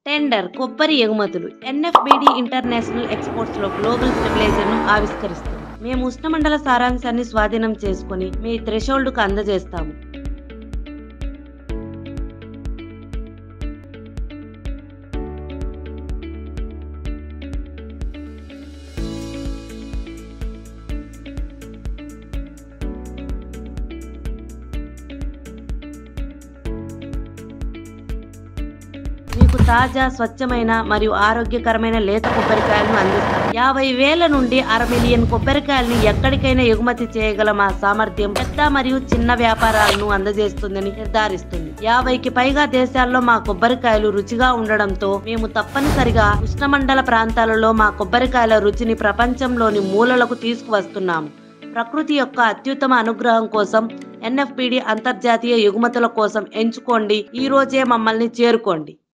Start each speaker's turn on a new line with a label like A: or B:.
A: tender కొబ్బరి ఎగుమతులు NFBD international exports లో గ్లోబల్ స్టెబిలైజర్ ను ఆవిష్కరిస్తుంది మేము ఉష్ణమండల సారాంశాన్ని స్వాధీనం చేసుకుని మీ థ్రెషోల్డ్ కు అందజేస్తాము మీకు తాజా స్వచ్ఛమైన మరియు ఆరోగ్యకరమైన లేత కొబ్బరికాయలను అందిస్తాం యాభై వేల నుండి అర మిలియన్ కొబ్బరికాయలను ఎక్కడికైనా ఎగుమతి చేయగల మా సామర్థ్యం పెద్ద మరియు చిన్న వ్యాపారాలను అందజేస్తుందని నిర్ధారిస్తుంది యాభైకి పైగా దేశాల్లో మా కొబ్బరికాయలు రుచిగా ఉండడంతో మేము తప్పనిసరిగా ఉష్ణమండల ప్రాంతాలలో మా కొబ్బరికాయల రుచిని ప్రపంచంలోని మూలలకు తీసుకువస్తున్నాము ప్రకృతి యొక్క అత్యుత్తమ అనుగ్రహం కోసం ఎన్ఎఫ్పిడి అంతర్జాతీయ ఎగుమతుల కోసం ఎంచుకోండి ఈ రోజే మమ్మల్ని చేరుకోండి